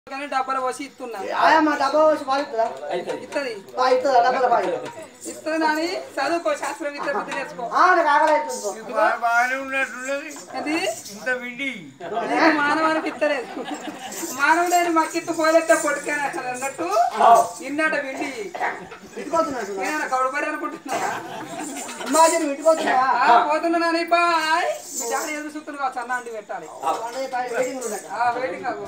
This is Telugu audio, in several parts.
కానీ డబ్బాలు పోసి ఇస్తున్నా ఆయమ్మ డబ్బా వచ్చి పాలిస్తుందా ఇత్తది ఇస్తుందా డబ్బల పాలి ఇస్తుంది అని చదువుకో శాస్త్రం విద్య బుద్ధి నేర్చుకో నాకు ఆకలి అవుతుంది బాగానే ఉన్నట్టున్నది అది ఇంత విండి నీకు మానవానికి ఇత్తలేదు మానవుడని మక్కిత్తు పోలేస్తే పొట్టుకైనా అసలు అన్నట్టు ఇన్నట విండి ఇంటికొస్తున్నాడు నేను కౌడపరి అనుకుంటున్నావా అమ్మాజీ ఇంటికొస్తున్నా ఆ, పోతున్నా నాని బాయ్ మీ డాడీ ఎదురు చూస్తున్నా కావచ్చు అన్న అండి పెట్టాలి వెయిటింగ్ ఉన్నట ఆ వెయిటింగ్ అవ్వు.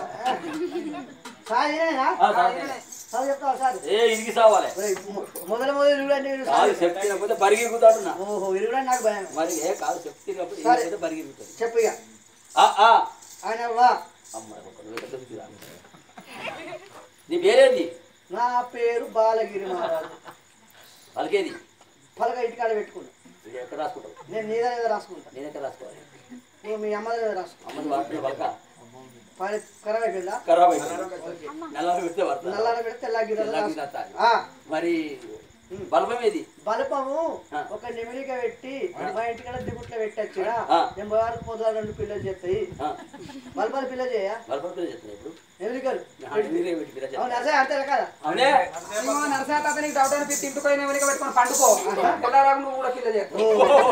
సార్ ఈయనేనా ఆ, సార్. సార్ చెప్తావా సార్ ఏ ఇంటికి సావాలి ఒరేయ్, మొ- మొదలు మొదలు ఇరుగుడండి వీడు సార్ కాదు చెప్తినకపోతే బరిగిరుగుతాడున్నా ఓహో ఇరుగుడండి నాకు భయం మరి ఏ కాదు చెప్తినప్పుడు సరే. ఏదైతే బరిగిరుగుతుంది చెప్పు ఇక ఆ, ఆ. ఆయన వా అమ్మ, ఒక నువ్వు ఎక్కడ చెప్తురా? నీ పేరేంది నా పేరు బాలగిరి మహారాజు పలికేది పలక ఇంటికాడ పెట్టుకున్నా ఇది ఎక్కడ రాసుకుంటావు నేను నీ దగ్గర రాసుకుంటా నేను ఎక్కడ రాసుకోవాలి నువ్వు మీ అమ్మ దగ్గర రాసుకో అమ్మది వాడుతున్న పలక పని ఖరాబ్ అయిపోయిందా ఖరాబ్ అయిపోయింది నల్ల పెడితే పడుతుంది నల్లార పెడితే తెల్ల గిన్నెలో తెల్ల రాసుకో. గిన్నె వస్తాది. ఆ, మరి బల్బం ఏది బలపము ఆ. ఒక నిమిలిక పెట్టి మా ఇంటికాడ దిగుట్లో పెట్టచ్చు ఆ. నేను పోయారు పొద్దుగా రెండు పిల్లలు చెప్తాయి ఆ, బలపాలు పిల్లలు చేయ బల్బం పిల్ల చెప్తున్నా ఇప్పుడు నిమిలికలు నా మీరే పెట్టి పిల్ల అవును చెప్తా. అదే అంతే కదా అవునే ఏమో నరసా తాత నీకు డౌట్ అనిపిస్తే ఇంటికి పోయిన వెనక పెట్టుకొని పండుకో తెల్లారాకు నువ్వు కూడా పిల్ల చేస్తావు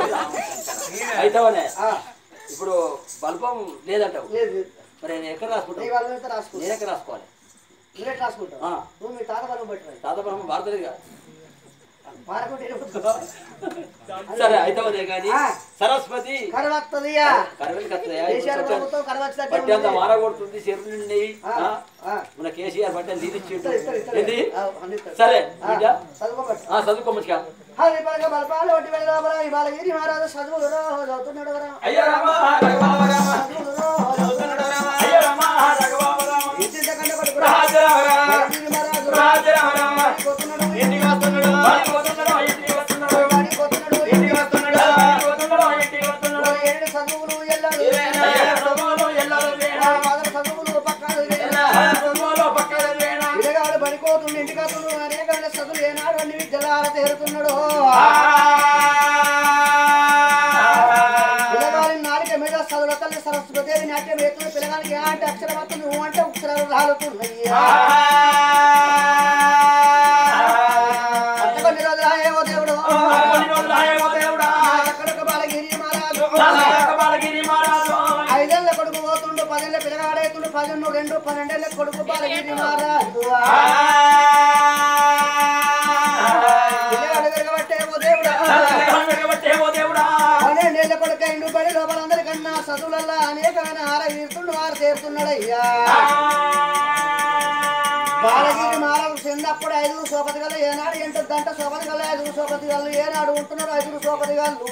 అయితేవనే ఆ, ఇప్పుడు బల్బం లేదంటావు లేదు మరి నేను ఎక్కడ నీ రాసుకుంటావు వాళ్ళ మీద రాసుకుంటా నేను ఎక్కడ రాసుకోవాలి నువ్వే రాసుకుంటావు ఆ. నువ్వు మీ తాత బలం పెట్టరు తాత బ్రహ్మ భారతలేదు కదా పారకుంటే సరే అయితేవనే కానీ ఆ. సరస్వతి కరవత్తదియా కరవెందుకు వస్తాయా? కేసీఆర్ ఇప్పుడు ప్రభుత్వం కరవచ్చినట్టే బట్టి అంత ఉన్నది. వాన కొడుతుంది చెరువులు ఉన్నాయి ఆ, ఆ? ఆ. మన కేసీఆర్ బట్టి అంత తీరిచ్చిండు ఇస్తారు, ఇస్తారు, ఇస్తారు. ఏంది ఆ, అన్ని ఇస్తారు. సరే ఆ, బిడ్డ చదువుకోబట్టు ఆ, చదువుకో మంచిగా హరి పలక బలపాలు ఒట్టి వెళ్ళి లోపల ఈ బాలగిరి మహారాజు చదువులు రో చదువుతున్నాడు రా అయ్యో రామ రఘురామ రామ చదువులు రో చదువుతున్నాడు రా అయ్యో రామ రఘురామ రామ ఇంటింతకంటే కొడుకు రాజరామ రామ బాలగిరి మహారాజు రాజరామ రామ పోతున్నాడు ఇంటికి వస్తున్నాడు బడికి వస్తున్నాడు ఇంటికి వస్తున్నాడు వాడి పోతున్నాడు ఇంటికి వస్తున్నాడు బడికి వస్తున్నాడు ఇంటికి వస్తున్నాడు ఓ ఏడు చదువులు ఎల్లాడు అయ్యో రఘురామ ఎల్లారు వేణ పదల చదువులు పక్కన రఘురామ పక్కన వేణ ఇడగాడు పడిపోతుండు ఇంటికి వస్తుండు అనేక చదువులు ఏనాడు అన్ని విద్యలార తేరుతున్నాడు పిల్లగాలి నాలుక మీద చదువుల తల్లి సరస్వతి నాట్యం వేస్తుంది పిల్లగానికి ఏ అంటే అక్షరం వస్తుంది నువ్వు అంటే అక్షరాలు రాలుతున్నాయి అంతకొన్ని రోజులు ఏమో దేవుడు ఎక్కడొక బాలగిరి మహారాజు ఐదేళ్ల కొడుకు పోతుండు పదేళ్ల పిల్లగాడేతుండు పదిహేను రెండు పన్నెండేళ్ల కొడుకు బాలగిరి మహారాజు పిల్లగాడు విరగబట్టేమో దేవుడా పన్నెండేళ్ల కొడుకు ఇండు పడి లోపల అందరికన్నా చదువులల్లా అనేకమైన ఆర వీరుతుండు ఆరు తీరుతున్నాడయ్యా బాలగిరి మాలకు చిన్నప్పుడు ఐదుగురు సోపతి గల్లు ఏనాడు ఎంట గంట సోపతి గల్లు ఐదుగురు సోపతి గల్లు ఏనాడు ఉంటున్నారు ఐదుగురు సోపతి గల్లు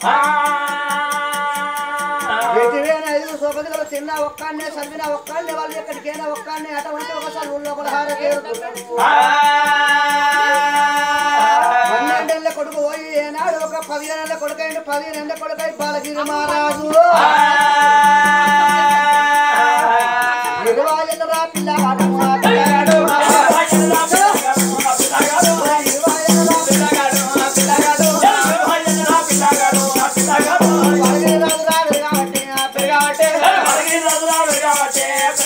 ఎటువైన ఐదుగురు సోపతి గల్లు చిన్న ఒక్కడినే చదివిన ఒక్కడినే వాళ్ళు ఎక్కడికైనా ఒక్కడినే అటువంటి ఒక చదువు లోపల హార తీరుతున్నారు పన్నెండేళ్ల కొడుకు పోయి ఏనాడు ఒక పదిహేనేళ్ల కొడుకు అయింది పదిహేనేళ్ల కొడుకు అయి బాలగిరి మహారాజు ఇరవై ఏళ్ళ రా పిల్లగాడు రా పిల్లగాడు. ఇరవై ఏళ్ళ రా బాలగిరి రాజు రా వెరగాబట్టి, ఆ పెరగాబట్టి. బాలగిరి రాజు రా వెరగాబట్టి,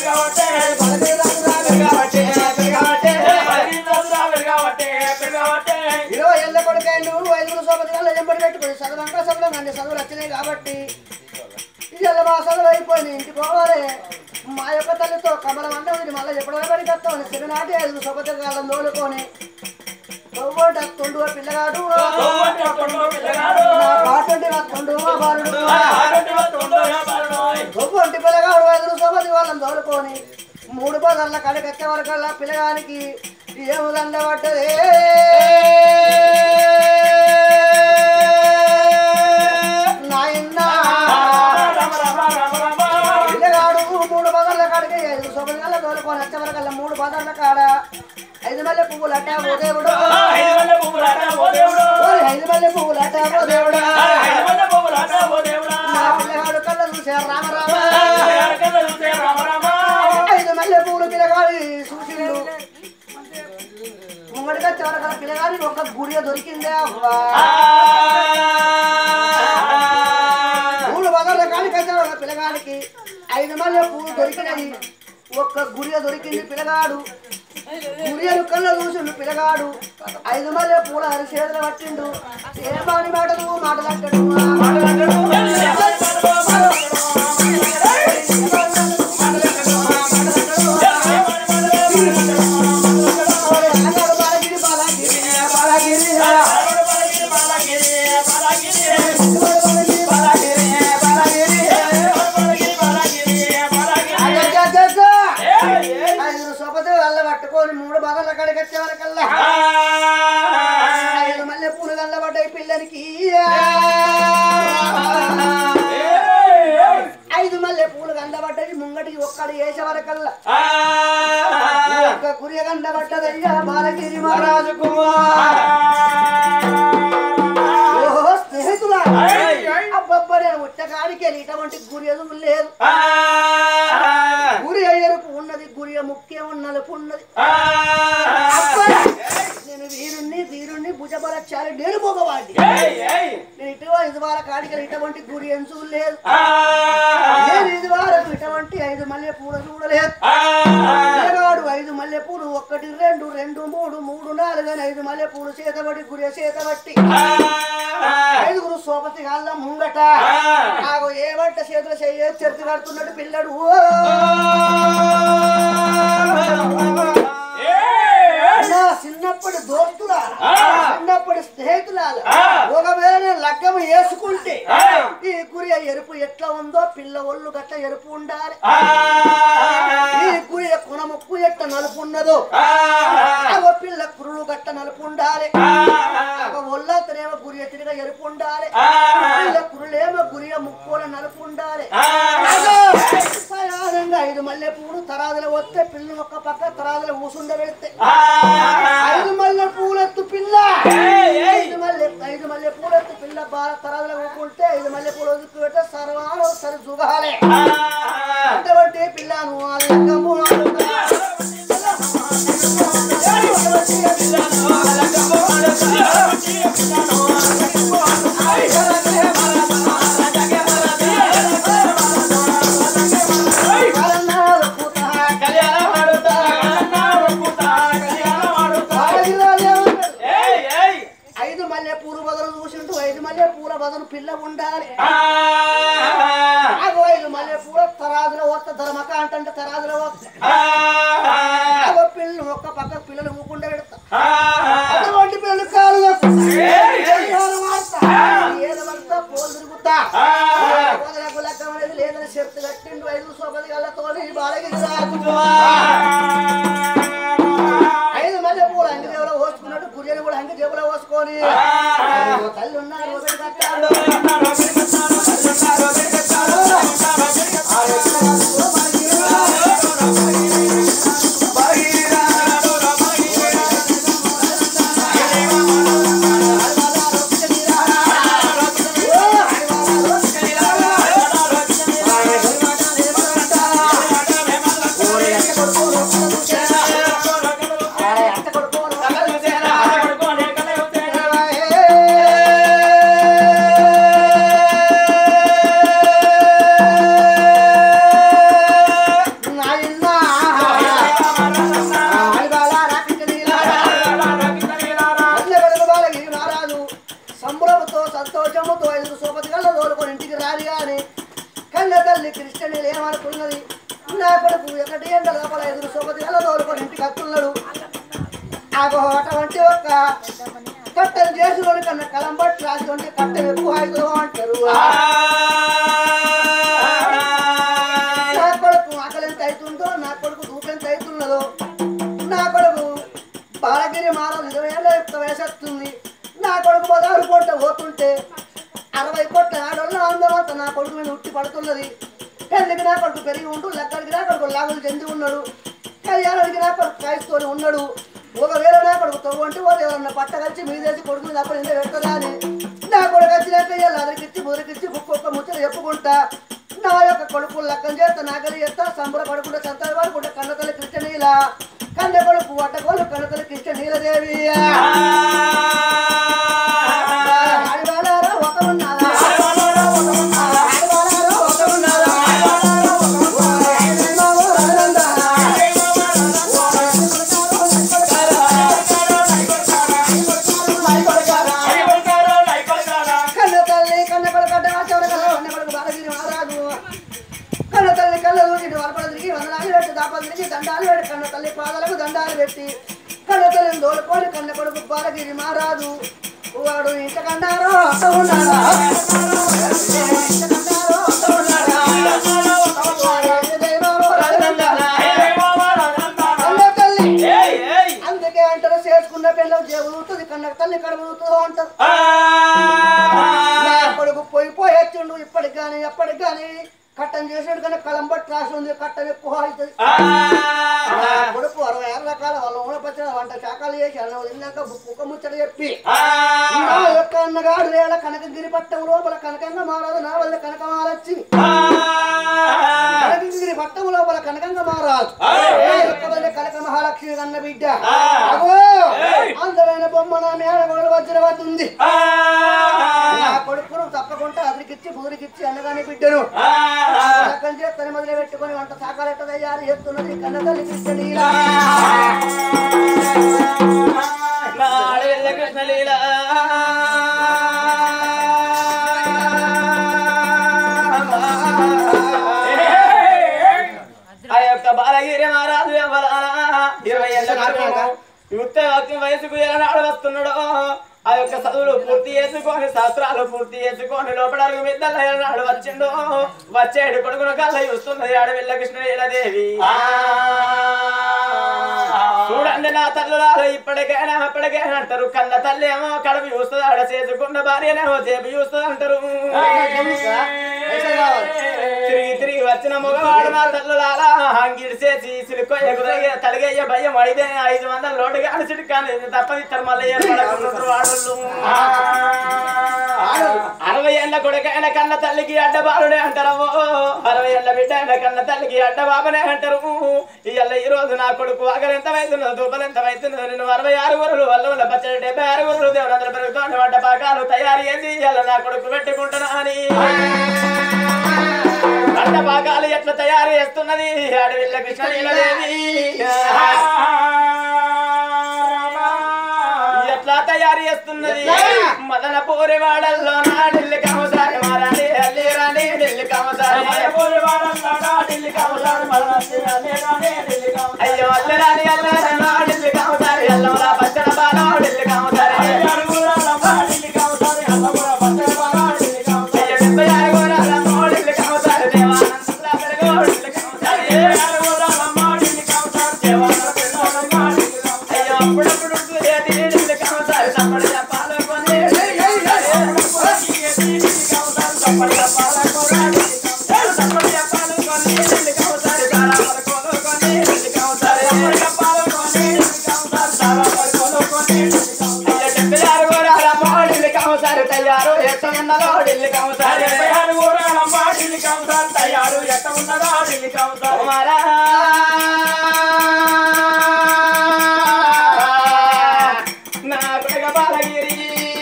ఆ పెరగాబట్టి. ఇరవై ఏళ్ళ కొడుకు అయిండు ఐదుగురు సోపతి వల్ల ఎంబడి పెట్టుకుని చదవంగా చదవం అన్ని చదువులు వచ్చినాయి కాబట్టి ఇవాళ మా చదువు అయిపోయింది ఇంటికి పోవాలి మా యొక్క తల్లితో కమలం అంటే మళ్ళీ ఎప్పుడో పడి కత్తాం చిన్ననాటి ఐదు సోపతి కాలం తోలుకొని తొవ్వటి అత్తుండు ఆ పిల్లగాడు నా పాటుండి వత్తుండు ఆ బాలుడు తొవ్వంటి పిల్లగాడు ఐదు సోపతి వాళ్ళని తోలుకొని మూడు పదర్ల కడకెత్తే వరకల్లా పిల్లగానికి ఏము దండ పడ్డదే నాయనా పిల్లగాడు మూడు పదార్ల కాడికి ఐదు సోపతి కల్లా తోలుకొని వచ్చే వరకల్లా మూడు పదార్ల కాడ ఐదు మల్లె పువ్వులు అట్టా ఓ దేవుడు ఓరి ఐదు మల్లె పువ్వులు అట్టా ఓ దేవుడా నా పిల్లగాడు కళ్ళ చూసే రామరామ ఐదు మల్లె పువ్వులు పిల్లగాడి చూసిండు ముంగడిగా చివరకల పిల్లగాడి ఒక గుడియ దొరికిందే అవ్వా మూడు పదార్ల కాడికి వచ్చే ఒక పిల్లగాడికి ఐదు మల్లె పువ్వులు దొరికినాయి ఒక్క గురియ దొరికింది పిల్లగాడు గురియను కళ్ళ చూసిండు పిల్లగాడు ఐదు మల్లె పూల అరి చేతులు పట్టిండు ఏ మాని మాటలు మాటలంటాడు బాలగిరి బాలగిరి బాలగిరి అయ్యయ్యయ్యయ్య. ఐదు సొపతి వల్ల పట్టుకొని మూడు బాగా కడిగి వచ్చే వరకల్లా ఐదు మల్లె పూలు గల్ల పడ్డాయి పిల్లనికి ఐదు మల్లె పూలు గండ పడ్డది ముంగటికి ఒక్కడు వేసే వరకల్లా ఒక్క కురియ గండ పడ్డదయ్యా బాలగిరి మహారాజు ఓహో స్నేహితులా అబ్బబ్బ నేను ఉచ్చకాడికి వెళ్ళి ఇటువంటి గురి ఎదుగు లేదు గురి ఎరుపు ఉన్నది గురి ముఖ్యం నలుపు ఉన్నది అబ్బా! నేను వీరుణ్ణి వీరుణ్ణి భుజబలచాలి నేను మగవాడిని నేను ఇటువ ఇది వార కాడికి ఇటువంటి గురి ఎంచు లేదు నేను ఇది వారకు ఇటువంటి ఐదు మల్లె పూల చూడలేదు పిల్లగాడు ఐదు మల్లె పూలు ఒకటి రెండు రెండు మూడు మూడు నాలుగు అని ఐదు మల్లె పూలు చేతబడి గురి చేతబట్టి ఐదుగురు సోపతి గాళ్ళ ముంగట నాకు ఏ వంట చేతులు చెయ్యి చెత్తి కడుతున్నాడు పిల్లడు ఓ! నా చిన్నప్పటి దోస్తులా చిన్నప్పటి స్నేహితులాల ఒకవేళ నేను లగ్గము వేసుకుంటే ఈ గురి ఎరుపు ఎట్లా ఉందో పిల్ల ఒళ్ళు గట్ట ఎరుపు ఉండాలి ఈ గురి కొన ముక్కు ఎట్ట నలుపు ఉన్నదో అగో పిల్ల కురులు గట్ట నలుపు ఉండాలి ఒక ఒళ్ళంతనేమో గురి ఎత్తిగా ఎరుపు ఉండాలి పిల్ల కురులేమో గురి ముక్కోల నలుపు ఉండాలి అగో! సయానంగా ఐదు మల్లె పూలు తరాదులు వస్తే పిల్ల ఒక పక్క తరాదులు ఊసుండ పెడితే ఐదు మల్లె పూలెత్తు పిల్ల ఐదు మల్లె ఐదు మల్లె పూలెత్తు పిల్ల బాగా తరాదులు ఊకుంటే ఐదు మల్లె పూలు వదుకు పెడితే సర్వాలు సరి జుగాలే అటువంటి పిల్లను అల్లకము ఐదు మల్లె పూల బదులు చూసింటూ ఐదు మల్లె పూల బదులు పిల్ల ఉండాలి అగో ఐదు మల్లె పూల తరాజులో వస్త ధర్మక అంటే తరాజులో వస్త అగో పిల్లలు ఒక్క పక్క పిల్లలు ఊకుండా పెడతా అటువంటి పిల్లలు కాలు ఏదమంతా పోలు తిరుగుతా వదలకు లెక్కం అనేది లేదని చెప్తు కట్టిండు ఐదు సోపది గల్లతో బాలగిరి ఐదు మల్లె పూలు అంగి జేబులో పోసుకున్నట్టు గురియలు కూడా అంగి జేబులో పోసుకొని అయ్యో, తల్లి ఉన్నారు ఒకటి కట్టాడు అంత కొడుకోను సంబరముతో సంతోషముతో ఐదు సోపతి కళ్ళ తోలుకొని ఇంటికి రాలి గాని కళ్ళ తల్లి కృష్ణని ఏమనుకున్నది నా కొడుకు ఒకటి ఎండ లోపల ఎదురు సోపతి కళ్ళ తోలుకొని ఇంటికి వస్తున్నాడు ఆగో అటువంటి ఒక కట్టెలు చేసిన కన్నా కలం బట్టి రాసి కట్టెలు ఎక్కువ అవుతుందో అంటారు నా కొడుకు ఆకలి ఎంత అవుతుందో నా కొడుకు దూపు ఎంత అవుతున్నదో నా కొడుకు బాలగిరి మాల ఇరవై ఏళ్ళ యొక్క వయసొస్తుంది నా కొడుకు పదహారు కోట్ల పోతుంటే అరవై కోట్ల ఆడోళ్ళ అందమంతా నా కొడుకు మీద ఉట్టి పడుతున్నది పెళ్ళికి నా కొడుకు పెరిగి ఉంటూ లెక్కడికి నా కొడుకు లాగులు చెంది ఉన్నాడు కళ్యాణానికి నా కొడుకు కాయిస్తూనే ఉన్నాడు ఒకవేళ నా కొడుకు తవ్వంటే వాళ్ళు ఎవరన్నా పట్ట కలిసి మీదేసి కొడుకు మీద అప్పుడు ఇంత పెడతారా అని నా కొడుకు వచ్చినాక ఇవాళ అదరికిచ్చి మురికిచ్చి ఒక్కొక్క ముచ్చట చెప్పుకుంటా నా యొక్క కొడుకు లక్కం చేస్తా నాగలి చేస్తా సంబరపడకుండా సంతాలు పడుకుంటా కన్నతల్లి కృష్ణనీల కన్న కొడుకు అట్టకోలు కన్నతల్లి కృష్ణనీలదేవి ఆడివాడారా ఒక ఉన్నారా ఆడివాడారా ఒక ఉన్నారా ఆడివాడారా ఒక ఉన్నారా పాదాలు పెట్టి కన్న తల్లి పాదాలకు దండాలు పెట్టి కన్న తల్లిని దోలుకొని కన్న కొడుకు బాలగిరి మారాదు వాడు ఇంత కన్నారో అంత ఉన్నాడా ఇంత కన్నారో అంత ఉన్నాడా రాజు దైవమో రాజనందానా. కన్న తల్లి అందుకే అంటారు చేసుకున్న పిల్లలు జరుగుతుంది కన్న తల్లి కడుగుతుందో అంటారు నా కొడుకు పోయి పోయి వచ్చిండు ఇప్పటికి కానీ ఎప్పటికి కానీ కట్టం చేసాడు కానీ కలం బట్టి రాసి ఉంది కట్టం ఎక్కువ అవుతుంది నా కొడుకు అరవై ఆరు రకాల వాళ్ళ ఊళ్ళ పచ్చిన వంట శాఖలు చేసి అన్నం తిన్నాక కుక్క ముచ్చట చెప్పి నా యొక్క అన్నగాడు వేళ కనకగిరి పట్టం లోపల కనకంగా మారాదు నా వల్ల కనక మారచ్చి కనకగిరి పట్టం లోపల కనకంగా మారాదు నా యొక్క వల్ల కనక మహాలక్ష్మి కన్న బిడ్డ అగో అందమైన బొమ్మ నా మేడ గొడవ వజ్రవతి ఉంది నా కొడుకును తప్పకుండా అదిరికిచ్చి బూరికిచ్చి అన్నగాని బిడ్డను లగ్గం చేస్తని మొదలు పెట్టుకొని వంట సాకాలెట్ట తయారు చేస్తున్నది కన్న తల్లి కృష్ణలీలా కృష్ణలీల ఆ యొక్క బాలగిరి మహారాజు ఎవరానా? ఇరవై ఏళ్ళ క్రితం యుక్త భక్తి వయసుకు ఎలనాడు వస్తున్నాడు ఆ యొక్క చదువులు పూర్తి చేసుకొని శాస్త్రాలు పూర్తి చేసుకొని లోపల అడుగు మిద్దల ఎలనాడు వచ్చిండు వచ్చేడు కొడుకును కళ్ళ చూస్తున్నది ఆడవిల్ల కృష్ణలీలదేవి చూడండి నా తల్లులారు ఇప్పటికైనా అప్పటికైనా అంటారు కన్న తల్లి ఏమో కడుపు చూస్తుంది ఆడ చేసుకున్న భార్యనేమో చేపి చూస్తుంది అంటారు తిరిగి తిరిగి వచ్చిన మగవాడు నా తల్లులారా అంగిడి చేసి సిలుకొయ్య కుదరగే తలిగయ్య భయం ఐదే ఐదు వందల లోటుగా అడిచిడు కానీ తప్పనిస్తారు మళ్ళీ ఏర్పడకుంటారు వాడళ్ళు అరవై ఏళ్ళ కొడుకైన కన్న తల్లికి అడ్డ బాలుడే అంటారమ్మో అరవై ఏళ్ళ బిడ్డ అయిన కన్న తల్లికి అడ్డ బాబనే అంటారు ఇవాళ ఈ రోజు నా కొడుకు ఆకలి ఎంత అవుతున్నదో దూపలు ఎంత అవుతున్నదో నేను అరవై ఆరు గురులు వల్ల వల్ల పచ్చడి డెబ్బై ఆరు గురులు దేవుడు పెరుగుతోంది వంట పాకాలు తయారు చేసి ఇవాళ నా కొడుకు పెట్టుకుంటున్నా అని వంట పాకాలు ఎట్లా తయారు చేస్తున్నది అడవిల్ల కృష్ణలీలదేవి ఎట్లా తయారు చేస్తున్నది మదన పూరి వాడల్లో నా ఢిల్లీ కమసారి మారాలి అల్లి రాని ఢిల్లీ కమసారి అయ్యో అల్లి రాని అల్లి రాని నా ఢిల్లీ కమసారి అల్లంలా పచ్చడ బాలో ఢిల్లీ కమసారి అయ్యో డెబ్బై ఆరు గోరాలమ్మో ఢిల్లీ కమసారి దేవానందంలా పెరుగో ఢిల్లీ కమసారి అయ్యో అప్పుడప్పుడు ఏది ఢిల్లీ కమసారి తప్పడు చెప్పాలి కొన్ని ఢిల్లీ కమసారి తయారు ఎట్ట ఉన్నదో ఢిల్లీ కమసారి తయారు ఎట్ట ఉన్నదా ఢిల్లీ కమసారి కుమారా నా కొడుక బాలగిరి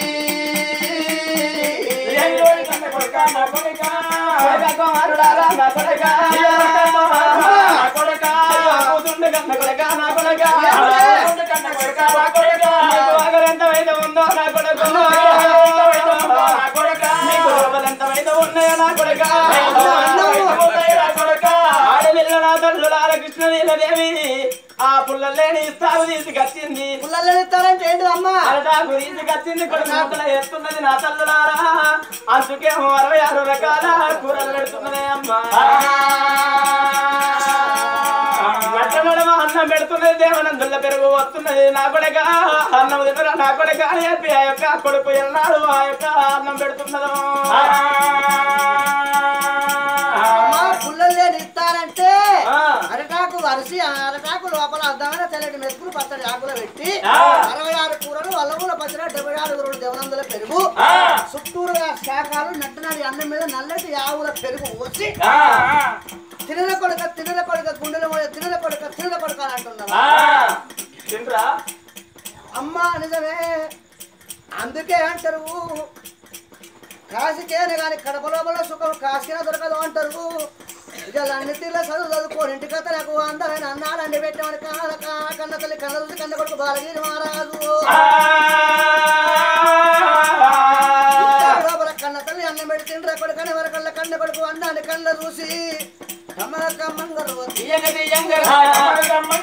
ఎంగోడి కన్న కొడుక నా కొడుక కొడుక కుమారుడారా నా కొడుక నా కొడుక కూతుండు కన్న కొడుక నా కొడుక ఎంగోడి కన్న కొడుక నా కొడుక నీకు ఆగరెంత వైద్యం ఉందో నా కొడుకు నా కొడుక నీకు లోపలెంత వైద్యం ఉన్నాయో నా కొడుక నా కొడుక ఆడపిల్ల నా తల్లులార కృష్ణలీలదేవి ఆ పుల్లలేని ఇస్తాలు తీసుకొచ్చింది పుల్లలు ఇస్తారంటే ఏంటి అమ్మా అరటాకు తీసుకొచ్చింది కొడుకు ముక్కలు ఎత్తున్నది నా తల్లులారా అందుకేమో అరవై ఆరు రకాల కూరలు పెడుతున్నదే అమ్మా మట్టమడమ అన్నం పెడుతున్నది దేవనందుల పెరుగు వస్తున్నది నా కొడక అన్నం తినరా నా కొడక అని చెప్పి ఆ యొక్క కొడుకు ఎన్నాడు ఆ యొక్క అన్నం పెడుతున్నదో అమ్మా పుల్లలు లేని ఇస్తారంటే ఆ. అరటాకు అరిసి ఆ అరటాకు లోపల అర్థమైన తెల్లటి మెతుకులు పచ్చడి ఆకులు పెట్టి ఆ. అరవై ఆరు కూరలు వల్లమూల పచ్చడి డెబ్బై ఆరు గురువులు దేవనందుల పెరుగు చుట్టూరుగా శాఖలు నట్టనాడి అన్నం మీద నల్లటి ఆవుల పెరుగు పోసి తినల కొడుక తినల కొడుక గుండెల మీద తినల కొడుక తినల కొడుక అని అంటున్నావా తింట్రా అమ్మా నిజమే అందుకే అంటారు కాశీకేనే కానీ కడప లోపల సుఖం కాశీన దొరకదు అంటారు ఇక అన్ని తీర్ల చదువు చదువుకోని ఇంటి కథ నాకు అందమైన అన్నాడండి పెట్టమని కాన కాన కన్న తల్లి కన్న చూసి కన్న కొడుకు బాలగిరి మహారాజు ఇంటి లోపల కన్న తల్లి అన్నం పెట్టి తిండ్ర కొడుకని వరకల్ల కన్న కొడుకు అన్నాన్ని కళ్ళ చూసి కమ్మ కమ్మంగరు తీయంగ తీయంగ కమ్మగ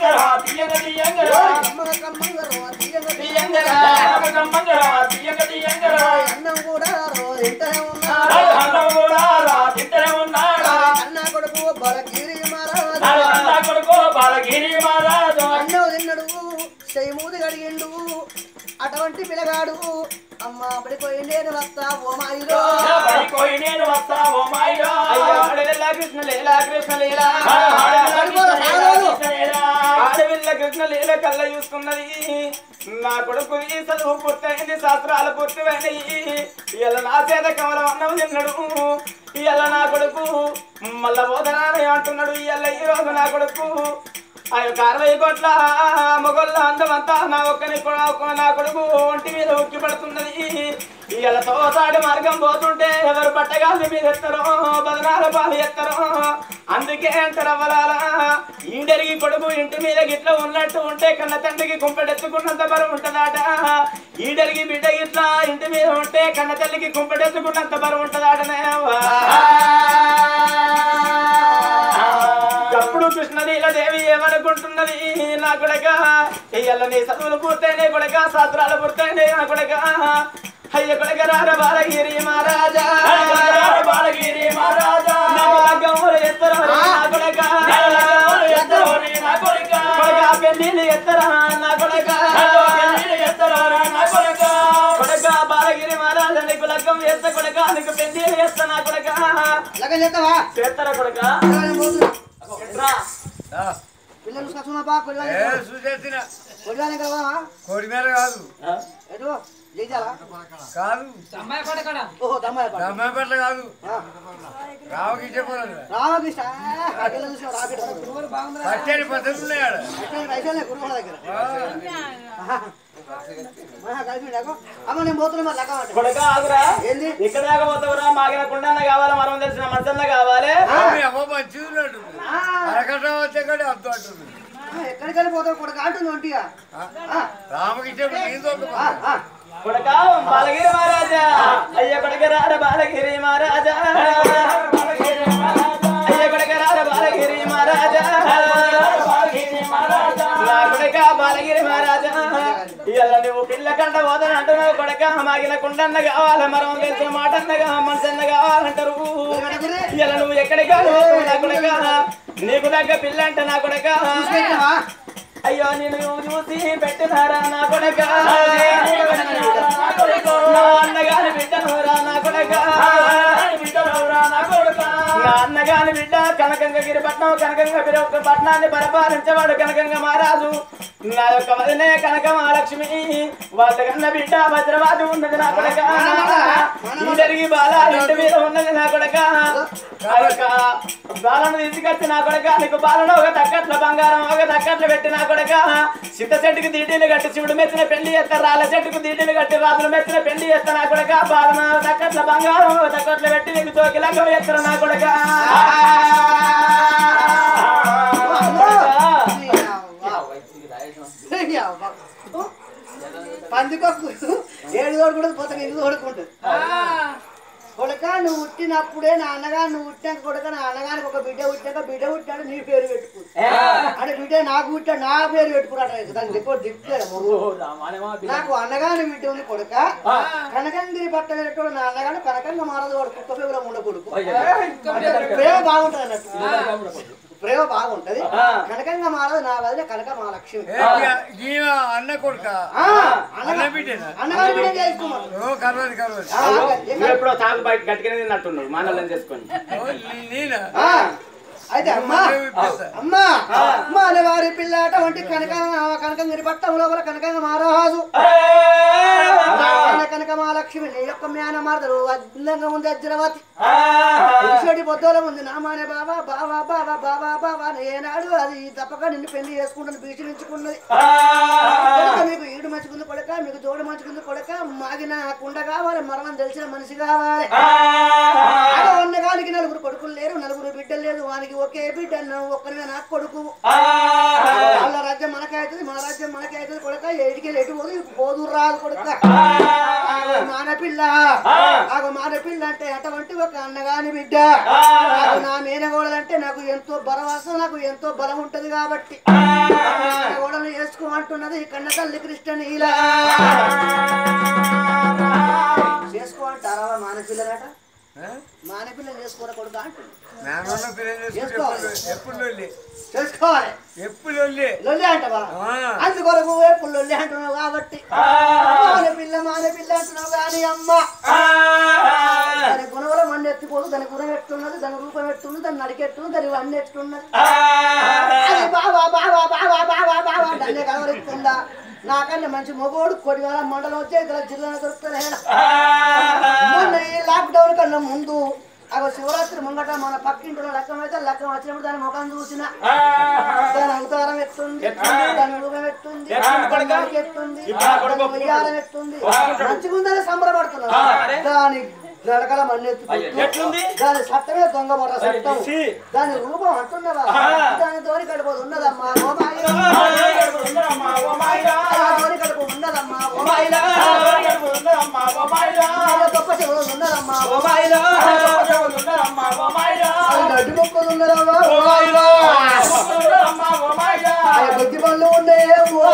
అన్నం మంగళ తీయంగ తీయంగ అన్నం కూడా రోజు ఇంటనే ఉన్నా అన్నం కూడా రా తింటనే ఉన్నాడు అన్న కొడుకు బలగిరి మహారాజు నాడు అన్న కొడుకు బాలగిరి మహారాజు అన్నం తిన్నడు చెయ్యి మూది కడిగిండు అటువంటి పిల్లగాడు అమ్మ పడిపోయి నేను వస్తా ఓ మాయిలో పడిపోయి నేను వస్తా ఓ మాయో అయ్యో ఆడవిల్ల కృష్ణ లీల కృష్ణ లీల ఆడవిల్ల కృష్ణ లీల కళ్ళ చూసుకున్నది నా కొడుకు ఈ చదువు పూర్తయింది శాస్త్రాలు పూర్తివైనయి ఇలా నా చేత కమలం అన్నం తిన్నాడు ఇవాళ నా కొడుకు మళ్ళా పోతనాని అంటున్నాడు ఇవాళ ఈ రోజు నా కొడుకు ఆ యొక్క అరవై కోట్ల మొగళ్ళ అందమంతా నా ఒక్కని కొ- నా కొడుకు ఒంటి మీద ఉక్కి పడుతున్నది ఇవాళ తోసాడి మార్గం పోతుంటే ఎవరు పట్టగాలి మీద ఎత్తరో బదనాల పాలు ఎత్తరో అందుకే అంటారు అవ్వలాల ఈడరిగి కొడుకు ఇంటి మీద గిట్ల ఉన్నట్టు ఉంటే కన్న తండ్రికి కుంపెడెత్తుకున్నంత బరువు ఉంటదాట ఈడరిగి బిడ్డ గిట్ల ఇంటి మీద ఉంటే కన్న తల్లికి కుంపెడెత్తుకున్నంత బరువు ఉంటదాటనే అప్పుడు కృష్ణలీల దేవి ఏమనుకుంటున్నది నా కొడక ఇయ్యాల నీ చదువులు పూర్తయినే కొడక శాస్త్రాలు పూర్తయినే నా కొడక అయ్య కొడక రార బాలగిరి మహారాజా బాలగిరి మహారాజా నాకు లగ్గములు ఎత్తరా నా కొడక ఎత్తరో నీ నా కొడుక కొడక పెళ్ళిళ్ళు ఎత్తరా నా కొడక ఎత్తరా నా కొడుక కొడక బాలగిరి మహారాజా నీకు లగ్గం చేస్తా కొడక నీకు పెళ్ళిళ్ళు చేస్తా నా కొడక లగ చేస్తావా చేస్తారా కొడక పిల్లలు పోతున్నా. ఎట్రా పిల్లలు చూసుకొస్తున్నా బా కొద్దిగా ఏ చూసేసిన కొద్దిగానే కదా కోడి మీద కాదు ఎటు చేయాలా కాదు అమ్మాయి పడకడా ఓహో దమ్మాయి పడ దమ్మాపేట కాదు రామకి చెప్పాలి రామకృష్ణ ఆ పిల్లలు చూసిన రాకెట్ బాగుంది పచ్చని పద్ధతులు ఉన్నాయి ఆడ పైసలే కుటుంబం దగ్గర మహా కలిపి నాకు అమ్మ నేను పోతున్నా మరి లెక్క అంటే కొడక ఆగురా ఏంది ఇక్కడ దాకా పోతావురా మాగిన కుండన్న కావాలి మనం తెలిసిన మనసన్న కావాలి మీ అమ్మ మంచిది ఉన్నట్టు అరకట్ట వచ్చే కాడ అర్థం అంటుంది ఆ, ఎక్కడికి వెళ్ళిపోతావు కొడుకు అంటుంది ఒంటిగా రామకి చెప్పి నేను తోక కొడక బాలగిరి మహారాజా అయ్య కొడక రార బాలగిరి మహారాజా అయ్య కొడక రార బాలగిరి మహారాజా నా కొడక బాలగిరి మహారాజా ఇవాళ నువ్వు పిల్ల కంట పోదని అంటున్నావు కొడక మాగిన కుండన్న కావాలి మనం తెలిసిన మాట అన్నగా మనసన్న కావాలంటారు ఇవాళ నువ్వు ఎక్కడికి పోతావు నా కొడక నీకు దగ్గర పిల్ల అంటే నా కొడక అయ్యో నేను చూసి పెట్టినారా నా కొడక నా అన్నగారి బిడ్డనురా నా కొడక నా అన్నగాని బిడ్డ కనకంగ గిరిపట్నం కనకంగ గిరి ఒక పట్నాన్ని పరిపాలించేవాడు కనకంగ మహారాజు నా యొక్క వదినే కనక మహాలక్ష్మి వాళ్ళ కన్న బిడ్డ భద్రవాది ఉన్నది నా కొడక ఇంటరిగి బాల ఇంటి మీద ఉన్నది నా కొడక ఆ యొక్క బాలను తీసుకొచ్చి నా కొడక నీకు బాలను ఒక తక్కట్ల బంగారం ఒక తక్కట్ల పెట్టి నా కొడక సిద్ధ చెట్టుకు దీడీలు కట్టి శివుడు మెచ్చిన పెళ్లి ఎత్త రాళ్ళ చెట్టుకు దీడీలు కట్టి రాజులు మెచ్చిన పెళ్లి ఎత్త నా కొడక బాలను ఒక తక్కట్ల బంగారం ఒక తక్కట్ల పెట్టి నీకు తోకిలంగా ఎత్తర నా కొడక పందికొక్కు ఏడు తోడుకుంటుంది పోతాను ఎన్ని తోడుకుంటుంది కొడక నువ్వు పుట్టినప్పుడే నా అన్నగా నువ్వు పుట్టాక కొడక నా అన్నగానికి ఒక బిడ్డ పుట్టాక బిడ్డ పుట్టాడు నీ పేరు పెట్టుకో అంటే బిడ్డ నాకు పుట్టాడు నా పేరు పెట్టుకున్నాడు దానికి రిపోర్ట్ దిక్కాడు నాకు అన్నగాని బిడ్డ ఉంది కొడక కనకంగిరి పట్ట పెట్టాడు నా అన్నగాని కనకంగా మారదు వాడు కుక్క పేరులో ఉండ కొడుకు అంటే ప్రేమ బాగుంటది అన్నట్టు ప్రేమ బాగుంటది కనకంగా మారదు నా వదిలే కనక మా లక్ష్మి ఈయన అన్న కొడుక ఆ, అన్న అన్నగా- బిడ్డేనా అన్నగారి బిడ్డ చేసుకోమను ఓ కలవదు కలవదు ఆ, నువ్వు ఎప్పుడో తాగు బయట గట్టిగానే తిన్నట్టున్నాడు మానవులను చేసుకొని ఓ, నేనా ఆ, అయితే అమ్మా అమ్మా అమ్మా అనే వారి పిల్ల అటువంటి కనక కనకంగిరి పట్టం లోపల కనకంగ మహారాజు కనక మహాలక్ష్మి నీ యొక్క జ్ఞాన మారదరు అందంగా ఉంది అజ్రవతి చెడి పొద్దుల ఉంది నామానే బాబా బాబా బాబా బాబా బాబా అని ఏనాడు అది తప్పక నిన్ను పెళ్లి చేసుకుంటాను బీచరించుకున్నది కొడుక మీకు ఈడు మంచుకుంది కొడక మీకు తోడు మంచుకుంది కొడక మాగిన కుండ కావాలి మరణం తెలిసిన మనిషి కావాలి ఉన్నగానికి నలుగురు కొడుకులు లేరు నలుగురు బిడ్డలు లేదు వానికి ఒకే బిడ్డ అన్నావు ఒక్కరిగా నాకు కొడుకు వాళ్ళ రాజ్యం మనకే అవుతుంది మన రాజ్యం మనకే అవుతుంది కొడక ఏడికి ఎటు పోదు పోదు రాదు కొడక మానపిల్ల నాకు మానపిల్ల అంటే అటువంటి ఒక అన్నగాని బిడ్డ నాకు నా మేనగోడలంటే నాకు ఎంతో భరవాసం నాకు ఎంతో బలం ఉంటది కాబట్టి మేనగోడలు చేసుకో అంటున్నది కన్న తల్లి కృష్ణ నీలా చేసుకో అంటారా మానపిల్లలట మానపిల్లలు చేసుకోరా కొడుకు అంటుంది నాన్న పిల్లలు చేసుకుంటే ఎప్పుడు- ఎప్పుడు లొల్లి చేసుకోవాలి ఎప్పుడు లొల్లి లొల్లి అంటవా ఆ. అందుకొరకు ఎప్పుడు లొల్లి అంటున్నావు కాబట్టి మానపిల్ల మానపిల్ల అంటున్నావు కానీ అమ్మ దాని గుణవల మండి ఎత్తిపోదు దాని గుణం ఎట్టున్నది దాని రూపం ఎట్టున్నది దాని నడికెట్టున్నది దాని వన్ని ఎట్టున్నది అది బావా బావా బావా బావా బావా దాన్ని కలవరిస్తుందా నాకన్నా మంచి మొగోడు కొడివేళ మండలం వచ్చే ఇక్కడ జిల్లా దొరుకుతుంది మొన్న ఈ లాక్డౌన్ కన్నా ముందు అగో శివరాత్రి ముంగట మన పక్కింటిలో లెక్కం అయితే లెక్కం వచ్చినప్పుడు దాని ముఖం చూసిన దాని అవతారం ఎట్టుంది దాని రూపం ఎట్టుంది దాని నడక ఎట్టుంది దాని ఉయ్యారం ఎట్టుంది మంచిగుందని సంబరపడుతున్నావు దాని నడకల మన్నెత్తి ఎట్లుంది? దాని సత్తమే దొంగ మొట్ట సత్తం దాని రూపం అంటున్నవా దాని తోని కడుపు ఉన్నదమ్మా ఓ మాయ తోని కడుపు ఉన్నదమ్మా ఓ మాయ గొప్ప చెవులు ఉన్నదమ్మా ఓ అది నడ్డి మొక్కలు ఉన్నదమ్మా ఓ ఆయన బుద్ధి పనులు ఉన్నాయే ఓ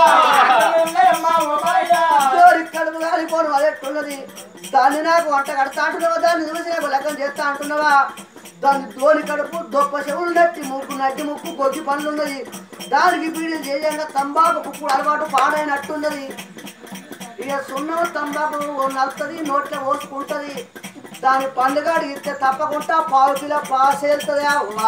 జోరి కడుపు కాలిపోను అది ఎట్టున్నది దాన్ని నాకు వంట కడతా అంటున్నావా దాన్ని చూసి నాకు లెక్కం చేస్తా అంటున్నావా దాని దోని కడుపు దొప్ప చెవులు నట్టి ముక్కు నట్టి ముక్కు కొద్ది పనులు ఉన్నది దానికి బీడీలు చేయంగా తంబాకు కుప్పుడు అలవాటు పాడైనట్టున్నది ఇక సున్నం తంబాకు నలుతుంది నోట్లో పోసుకుంటది దాని పండుగ అడిగితే తప్పకుండా పావు కిలో పాస్ వెళ్తుంది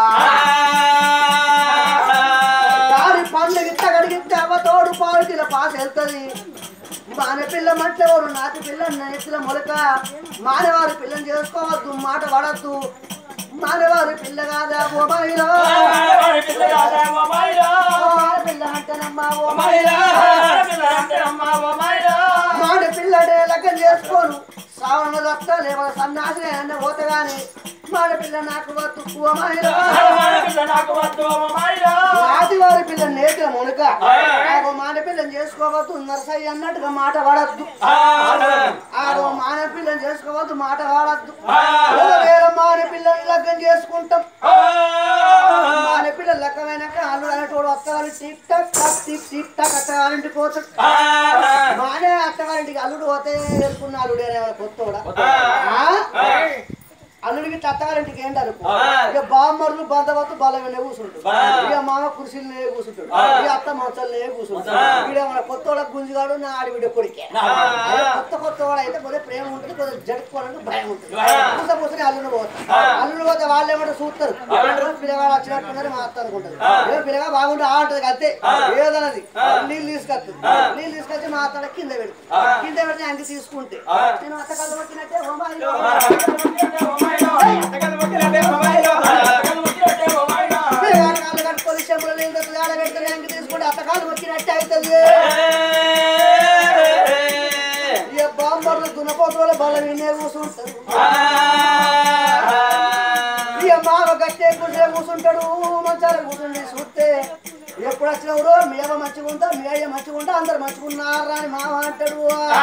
దాని పండుగ ఇట్ట కడిగితే అవ్వ తోడు పావు కిలో పాస్ వెళ్తుంది మానే పిల్ల మట్లెవరు నాటి పిల్ల నెత్తిల మొలక మానవారి పిల్లని చేసుకోవద్దు మాట పడద్దు మానవారి పిల్ల కాదా ఓ మహిళ పిల్ల అంటేనమ్మా ఓ మహిళ మాట పిల్లడే లగ్గం చేసుకోను శ్రావణ దత్త లేకపోతే సన్నాసి అన్న పోతే గాని మాట పిల్ల నాకు వద్దు ఓ మహిళ ఆదివారి పిల్ల నేత మునక ఆగో మాట పిల్లని చేసుకోవద్దు నరసయ్య అన్నట్టుగా మాట పడద్దు ఆగో మాన పిల్లని చేసుకోవద్దు మాట వాడద్దు వేరే మాన పిల్లని లగ్గం చేసుకుంటాం మాన పిల్ల లెక్కమైనాక అల్లుడు అనేటోడు అత్తగారి tick tock tock tick tick tock అత్తగారింటికి పోతాడు మానే అత్తగారింటికి అల్లుడు పోతే ఎరుకున్న అల్లుడు ఏమైనా కొత్తోడా ఆ? అల్లుడికి అత్తగారింటికి ఏంటి అనుకో ఇక బామ్మర్లు బంధవత్తు బలమైన కూర్చుంటాడు ఇక మామ కుర్చీలనే కూర్చుంటాడు ఇక అత్త మంచాలనే కూర్చుంటాడు ఇక మన కొత్త వాళ్ళకి గుంజుగాడు నా ఆడివిడ కొడుకే అదే కొత్త కొత్త వాడు అయితే కొద్దిగా ప్రేమ ఉంటుంది కొద్దిగా జడుపుకోవడానికి భయం ఉంటుంది పూస పూసని అల్లుడు పోతారు అల్లుడు పోతే వాళ్ళు ఏమంటే చూస్తారు పిల్లగాడు వచ్చినట్టున్నారు మా అత్త అనుకుంటారు ఏ పిల్లగా బాగుంటే ఆ అంటది అంతే ఏదన్నది నీళ్ళు తీసుకొస్తుంది నీళ్ళు తీసుకొచ్చి మా అత్త కింద పెడుతుంది కింద పెడితే అంగి తీసుకుంటే నేను అత్త కళ్ళు వచ్చినట్టే హోమాయిలో పిల్లగాడు కాళ్ళు కట్టుకొని చెంబులో నీళ్ళు తెచ్చి ఆడ పెడితే అంగి తీసుకుంటే అత్త కాళ్ళు వచ్చినట్టే అవుతుంది ఇక బాంబర్లు దున్నపోతుల బలం వినే కూర్చుంటారు ఇక మావ గట్టే కూర్చే కూర్చుంటాడు మంచాల కూర్చుండి చూస్తే ఎప్పుడు వచ్చిన ఊరో మీ అవ్వ మంచిగా ఉందా మీ అయ్య మంచిగా ఉందా అందరు మంచిగా ఉన్నారా అని మావ అంటాడు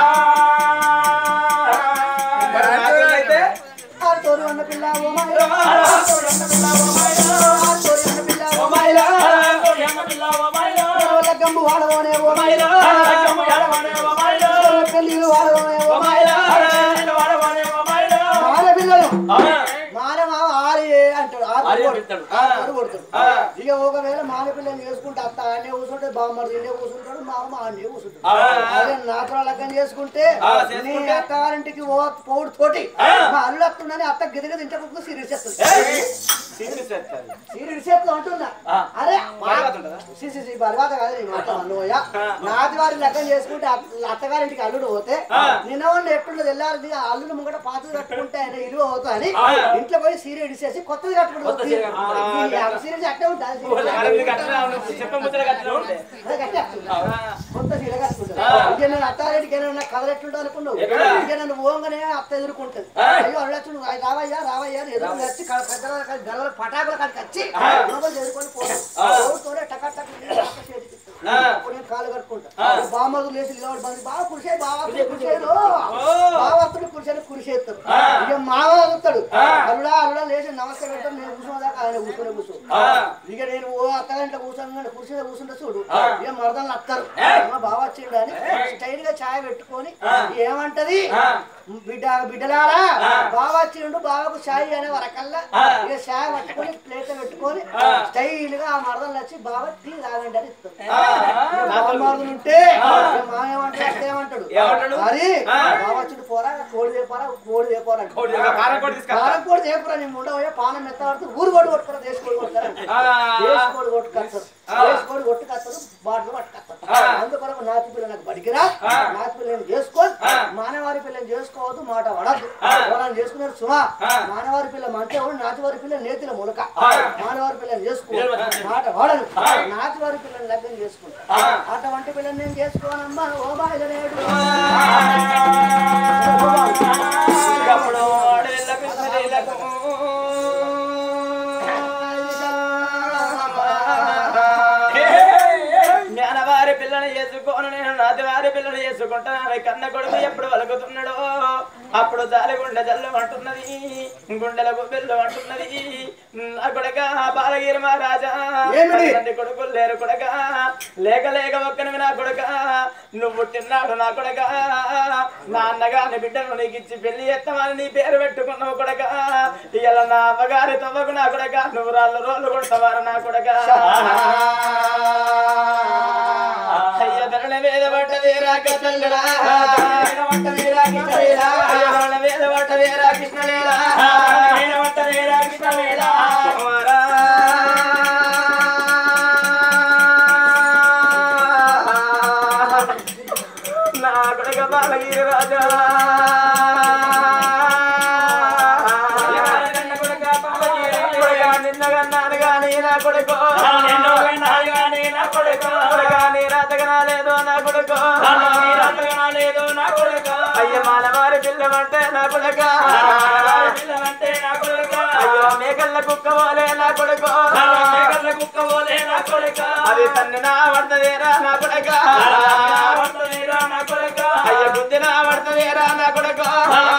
అయితే ఆ తోరు అన్న పిల్ల ఓ మాయ. ఆ తోరు అన్న పిల్ల ఓ మాయ. ఎవరి గమ్ము వాడవనే ఓ మాయ. ఎవరి పెళ్ళిళ్ళు వాడవనే ఓ మాయ. మాన పిల్లలు మాన మామ ఆరి అంటాడు ఆరు కొడతాడు ఆరు కొడతాడు ఇక ఒకవేళ మాన పిల్లని చేసుకుంటే అత్త ఆడనే కూర్చుంటే బామ్మడి తిండే కూర్చుంటాడు మామ ఆడనే కూర్చుంటాడు అదే నాతో లగ్గం చేసుకుంటే నీ అత్తగారింటికి ఓ పౌడు తోటి మా అల్లుడు వస్తుందని అత్త గిదగ తింటే సీరియస్ చేస్తుంది సీరియస్ చేస్తుంది అంటున్నా అరే సి, సి, సి, బర్వాత కాదు నేను అంటాను అన్నయ్య నాది వారి లగ్గం చేసుకుంటే అత్త- అత్తగారింటికి అల్లుడు పోతే నిన్న వాళ్ళు ఎట్లుండదు వెళ్ళాలి ఆ అల్లుడు ముంగట పాతది కట్టుకుంటే ఆయన ఇల్లు అవుతా అని ఇంట్లో పోయి సీరియల్ ఇడిసేసి కొత్తది కట్టుకుంటుంది సీరియస్ అట్టే ఉంటుంది అదే కట్టే కొత్త చీర కట్టుకుంటుంది ఇక నేను అత్తారింటికి ఏమైనా కథలు ఎట్లుంటా అనుకున్నావు ఇక నన్ను ఓంగనే అత్త ఎదుర్కొంటుంది అయ్యో అల్లచ్చు నువ్వు రావయ్యా రావయ్యా అని ఎదురు వచ్చి క- పెద్ద గల పటాకుల కాడికి వచ్చి లోపల ఎదుర్కొని పోతాడు టకా టక్ అప్పుడు నేను కాలు కట్టుకుంటా బామ్మలు లేచి నిలబడి బంది బాగా కురిసే బాగా కురిసేను బాగా వస్తాడు కురిసేను కురిసేస్తాడు ఇక మావ వస్తాడు అల్లుడా అల్లుడా లేచి నమస్తే పెడతాడు నేను కూర్చున్నదాకా ఆయన కూర్చొని కూర్చో ఇక నేను ఓ అత్తగంట కూర్చొని కుర్చీ కూర్చుంటే చూడు ఇక మరదలు వస్తారు అమ్మ బాగా వచ్చిండు అని స్టైల్ గా ఛాయ్ పెట్టుకొని ఏమంటది బిడ్డ బిడ్డలారా బాగా వచ్చిండు బాబాకు ఛాయ్ అనే వరకల్లా ఇక ఛాయ్ పట్టుకొని ప్లేట్ పెట్టుకొని స్టైల్ గా ఆ మరదలు వచ్చి బాగా టీ తాగండి అని ఇస్తాడు మరదలు ఉంటే ఇక మా ఏమంటాడు అత్త ఏమంటాడు ఏమంటాడు? మరి బాగా వచ్చిండు పోరా కోడి దేపోరా కోడి దేపోరా అంటాడు. కోడి ఒక కారం కోడి తీసుకొస్తా. కారం కోడి దేపురా నేను ఉండవయ్యా పానం మెత్త పడుతుంది ఊరు కొట్టు కొట్టుకురా దేశ కోడి కొట్టుతారు ఆ. దేశ కోడి కొట్టుకొస్తారు దేశ కోడి కొట్టుకొస్తారు బాటలు పట్టుకొస్తారు అందుకొరకు నాతి పిల్ల నాకు బడికిరా నాతి పిల్లని చేసుకొని మానవారి పిల్లని చేసుకోవద్దు మాట పడద్దు ఎవరైనా చేసుకున్నారు సుమా మానవారి పిల్ల మంటే వాడు నాతివారి పిల్ల నేతిల ములక మానవారి పిల్లని చేసుకోవద్దు మాట వాడను నాతివారి పిల్లని లగ్నం చేసుకుంటా అటువంటి పిల్లని నేను చేసుకోనమ్మా ఓ బాయలేడు అప్పుడు అడవిళ్ళ పిల్లలకు జ్ఞానవారి పిల్లని చేసుకోను నేను నాది వారి పిల్లని చేసుకుంటాను కన్న కొడుకు ఎప్పుడు వలుకుతున్నాడో అప్పుడు జాలి గుండె జల్లు అంటున్నది గుండెలకు బెల్లు అంటున్నది నా కొడక బాలగిరి మహారాజా ఏమిటి? తండ్రి కొడుకులు లేరు కొడక లేక లేక ఒక్కనివి నా కొడక నువ్వు పుట్టినాడు నా కొడక నా అన్నగాని బిడ్డను నీకు ఇచ్చి పెళ్లి ఎత్తమని నీ పేరు పెట్టుకున్నావు కొడక ఇలా నా అమ్మగారి తవ్వకు నా కొడక నువ్వు రాళ్ళు రోళ్ళు కొడతావారు నా కొడక అయ్య ధరణ వేద పట్ట వీరా కృష్ణలేలా అయ్య ధరణ వేద పట్ట వీరా కృష్ణలేలా కుమారా నా కొడక బాలగిరి రాజా కొడకా నిన్నగన్నాను గాని నా కొడుకో కొడకా నీ రాతగనాలేదో నా కొడుకో అయ్య మానవారి పిల్లమంటే నా కొడుక అయ్యో మేకల్ల కుక్క పోలే నా కొడుకో అది తన్ని నా పడతదేరా నా కొడుక అయ్య బుద్ధి నా పడతదేరా నా కొడుకో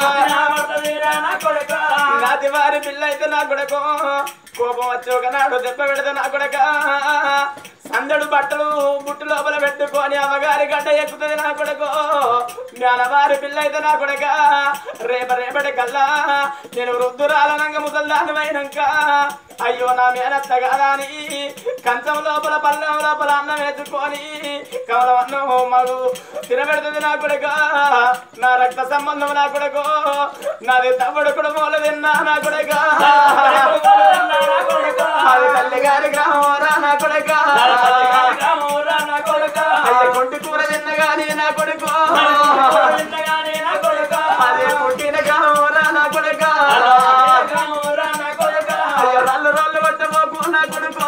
నాది వారి పిల్ల అయితే నా కొడుకో కోపం వచ్చి ఒకనాడు దెబ్బ పెడితే నా కొడక సందడు బట్టలు బుట్టు లోపల పెట్టుకొని అమ్మగారి గడ్డ ఎక్కుతుంది నా కొడుకు జ్ఞానవారి పిల్ల అయితే నా కొడక రేప రేపటి కల్లా నేను వృద్ధురాలనంగ ముసల్దానమైనాక అయ్యో నా మేనత్త కాదా అని కంచం లోపల పల్లెం లోపల అన్నం వేసుకొని కమలం అన్నం మగు తినబెడుతుంది నా కొడుక నా రక్త సంబంధం నా కొడుకు నాది తమ్ముడు కుటుంబంలో తిన్నా నా కొడుక అది తల్లి గారి గ్రామం రా నా కొడుక అయ్య కొంటి కూర తిన్న గాని నా కొడుకు అదే పుట్టిన గ్రామం రా నా కొడుక అయ్య రల్లు రల్లు పట్టబోకు నా కొడుకు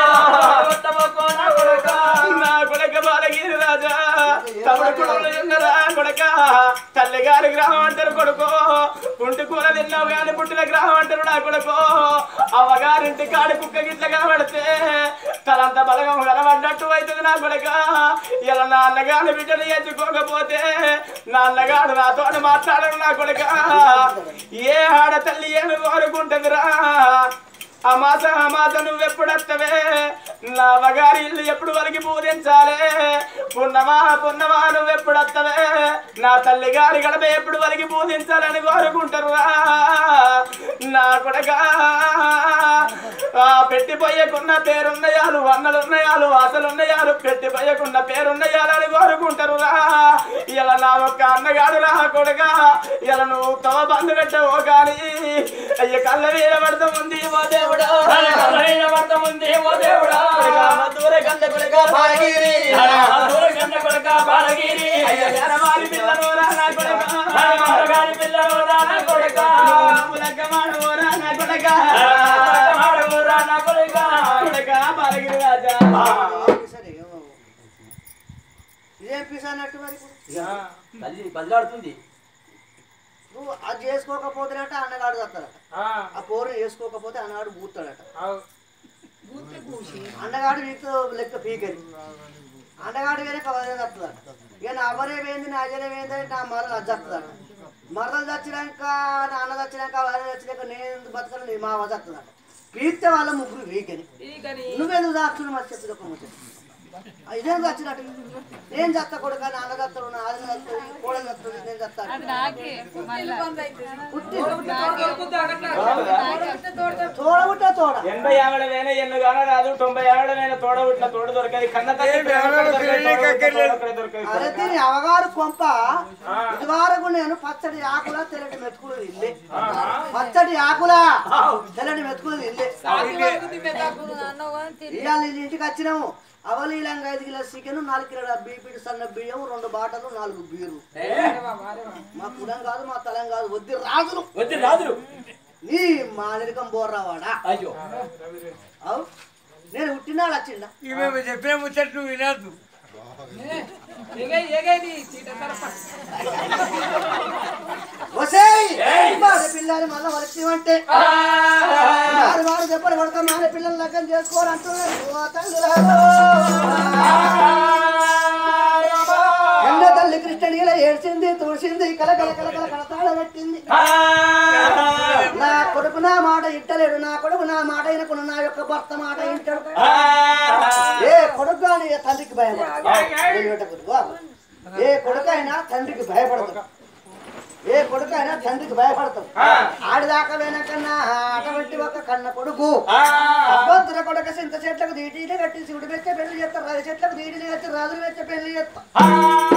నా కొడుక బాలగిరి రాజా తమ్ముడు కొడుకులు తిన్నరా కొడుక తల్లి గారి గ్రామం అంటారు కొడుకు కుంటి కూర తిన్నావు గాని పుట్టిన గ్రామం అంటారు నా కొడుకు అవ్వగారింటి కాడి కుక్క గిట్ల కనబడితే తలంత బలగం కనబడ్డట్టు అవుతుంది నా కొడుక ఇలా నా అన్నగాని బిడ్డను ఎత్తుకోకపోతే నా అన్నగాడు నాతో మాట్లాడరు నా కొడుక ఏ ఆడ తల్లి ఏమి కోరుకుంటుందిరా అమాస అమాస నువ్వెప్పుడత్తవే నా వగారి ఇల్లు ఎప్పుడు వరకు పూజించాలే పున్నమా పున్నమా నువ్వెప్పుడత్తవే నా తల్లి గారి గడప ఎప్పుడు వరకు పూజించాలని కోరుకుంటారు నా కొడగా ఆ పెట్టిపోయకున్న పేరున్నయాలు వన్నలున్నయాలు వాసలున్నయాలు పెట్టిపోయకున్న పేరున్నయాలని కోరుకుంటారు ఇలా నా ఒక్క అన్నగాడు రా కొడగా ఇలా నువ్వు తవ బంధు పెట్టవో కానీ అయ్య కళ్ళ వీర పడతా ఉంది ఓ దేవుడా కొడగా, మధుర గంధ కొడగా బాలగిరి అయ్య ఎరవారి పిల్లను రా నా కొడగా ములగ్గమాడు రా నా కొడగా కొడగా బాలగిరి రాజా సరే ఇదేం పిసా అన్నట్టు మరి ఇప్పుడు? తల్లి బదిలాడుతుంది నువ్వు అది చేసుకోకపోతేనట అన్నగాడు తస్తాడట ఆ కూర చేసుకోకపోతే అన్నగాడు బూతాడట అన్నగాడు నీకు లెక్క పీకరి అండగాడి వేరే కవరే తప్పుతాడు ఇక నా అవరే వేంది నా అజరే వేంది నా మరలు అది తప్పుతాడు మరలు చచ్చినాక నా అన్న చచ్చినాక అవరే చచ్చినాక నేను బతకను నీ మావ చస్తున్నాడు పీడితే వాళ్ళ ముగ్గురు వీకని ఈకని నువ్వెందుకు దాచుకుని మరి చెప్తుంది ఒక ముచ్చట ఇదేం చచ్చినట్టు నేను చత్త కొడుక నాన్న చత్తడు నా ఆదిన చత్తడు కోడలు చత్తడు నేను చత్తాను తోడబుట్ట తోడ ఎనభై ఆవిడ వేన ఎన్ను గాన రాదు తొంభై ఆవిడ వేన తోడ పుట్టిన తోడు దొరకది కన్న తల్లి ప్రేమ ఎవరో దొరకది, పెళ్ళికి తోడ అక్కర్లేదు. పుట్టిన తోడ దొరకది. అరే దీని అవగారు కొంప ఇదివరకు నేను పచ్చడి ఆకుల తెల్లటి మెతుకులు ఇల్లే పచ్చడి ఆకుల తెల్లటి మెతుకులు ఇల్లే ఇవాళ ఈ ఇంటికి వచ్చినాము అవలీలంగా ఐదు కిలో చికెన్ నాలుగు కిలోల బీపీడి సన్న బియ్యం రెండు బాటలు నాలుగు బీరు మా కులం కాదు మా తలం కాదు వద్ది రాజులు వద్దు రాదురు నీ మానిరికం బోర్రావాడా అయ్యో అవు నేను పుట్టినాడు వచ్చిండా ఇవి చెప్పిన ముచ్చట నువ్వు వినద్దు ఎగై ఎగైది చీట తరప వసేయ్ మాన పిల్లని మళ్ళా వలసివంటే వారు వారు చెప్పలు కొడక మాన పిల్లలు లగ్గం చేసుకోవాలంటున్నారు ఓ తండ్రులారో. కన్న తల్లి కృష్ణుడిలా ఏడ్చింది తుడిసింది కల కల కల కల కలతాడ పెట్టింది నా కొడుకు నా మాట ఇంటలేడు నా కొడుకు నా మాట వినకును నా యొక్క భర్త మాట ఇంటాడు ఏ కొడుకు కానీ ఏ తండ్రికి భయపడదు ఏ కొడుకు అయినా తండ్రికి భయపడదు ఏ కొడుకు అయినా తండ్రికి భయపడతాడు ఆడిదాకా వెనకన్నా అటువంటి ఒక కన్న కొడుకు అబ్బొద్దుర కొడుకు సింత చెట్లకు దీటీలు కట్టి శివుడు మెచ్చ పెళ్లి చేస్తారు రాజు చెట్లకు దీటీలు కట్టి రాజులు మెచ్చ పెళ్లి చేస్తారు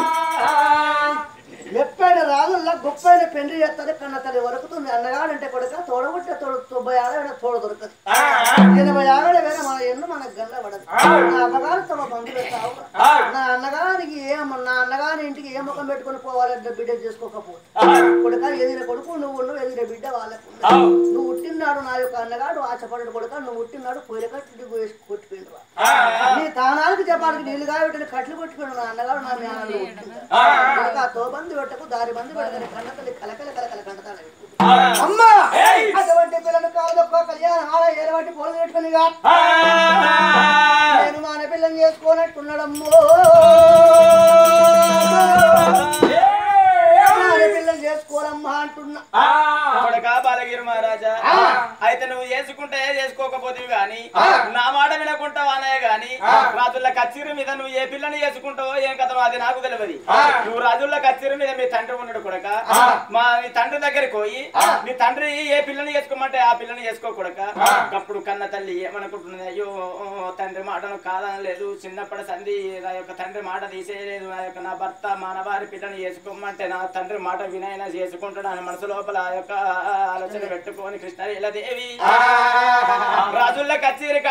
మెప్పైన రాజుల్లో గొప్పైన పెళ్లి చేస్తారు కన్న తల్లి వరకుతుంది అన్నగాడంటే కొడుక తోడబుట్టే తోడు తొంభై ఆవిడ తోడు దొరకదు ఎనభై ఆవిడ వేరే మన ఎన్ను మనకు గల్ల పడదు నా అమ్మగారు తమ బంధువులు తావు నా అన్నగారికి ఏం నా అన్నగారి ఇంటికి ఏ ముఖం పెట్టుకుని పోవాలంటే బిడ్డ చేసుకోకపోతే కొడుక ఎదిన కొడుకు నువ్వు నువ్వు ఎదిన బిడ్డ వాళ్ళకు ఉన్నది. నువ్వు పుట్టినాడు నా యొక్క అన్నగాడు ఆశపడ్డాడు కొడుక నువ్వు పుట్టినాడు పొయ్యికట్టి వేసి కొట్టిపోయినరా నీ తానానికి చెప్పడానికి నీళ్ళు కాబట్టి కట్లు కొట్టుకుని నా అన్నగాడు నా జ్ఞానాలు పుట్టింది కొడుక తోబంది పెట్టకు దారి బంది పెట్టకని కన్న తల్లి కలకల కలకల కంటతాడు అమ్మా అటువంటి పిల్లలు కాదు కళ్యాణం ఆడ ఏరబట్టి పొలం పెట్టుకుని నేను మన పిల్లని చేసుకోనట్టున్నాడమ్మో మన పిల్లని చేసుకోరమ్మా అంటున్నా కొడకా బాలగిరి మహారాజా అయితే నువ్వు చేసుకుంటే చేసుకోకపోతే గాని నా మాట వినకుంటావా అనే గాని రాజుల కచ్చిరి మీద నువ్వు ఏ పిల్లని చేసుకుంటావో ఏం కథనో అది నాకు తెలియదు నువ్వు రాజుల కచ్చిరి మీద మీ తండ్రి ఉన్నాడు కొడక మా నీ తండ్రి దగ్గరికి పోయి నీ తండ్రి ఏ పిల్లని చేసుకోమంటే ఆ పిల్లని చేసుకోకూడక అప్పుడు కన్న తల్లి ఏమనుకుంటున్నది అయ్యో తండ్రి మాటను కాదనలేదు చిన్నప్పటి సంధి నా యొక్క తండ్రి మాట తీసేయలేదు నా యొక్క నా భర్త మానవారి పిల్లని చేసుకోమంటే నా తండ్రి మాట వినైనా చేసుకుంటాడు అని మనసు లోపల ఆ యొక్క ఆలోచన పెట్టుకొని కృష్ణ దేవి రాజుల కచేరి